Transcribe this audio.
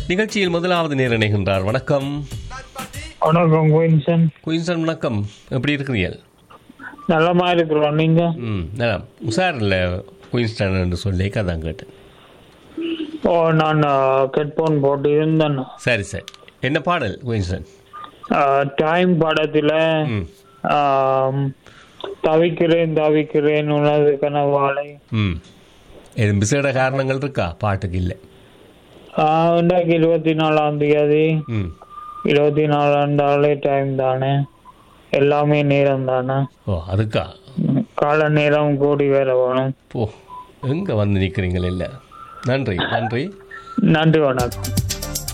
நிகழ்ச்சியில் முதலாவது நேர் இணைகின்றார் வணக்கம் வணக்கம் குயின்சன் குயின்சன் வணக்கம் எப்படி இருக்கிறீர்கள் நல்லமா இருக்கிறோம் நீங்க ம் நல்லா உஷார் இல்லை குயின்ஸ்டன் என்று சொல்லி அதான் கேட்டேன் ஓ நான் ஹெட்போன் போட்டு இருந்தேன் சரி சரி என்ன பாடல் குயின்ஸ்டன் டைம் படத்துல ம் ஆம், தவிக்கிறேன் தவிக்கிறேன் உனது கனவாலை ம் எதுவும் விசேட காரணங்கள் இருக்கா பாட்டுக்கு இல்லை ஆஹ், இன்றைக்கு இருபத்தி நாலாம் தேதி ம் இருபத்தி நாலாம் நாளே டைம் தானே எல்லாமே நேரம் தானே ஓ அதுக்கா கால நேரம் கூடி வேற வேணும் போ எங்கே வந்து நிற்கிறீங்கள் இல்லை நன்றி நன்றி நன்றி வணக்கம்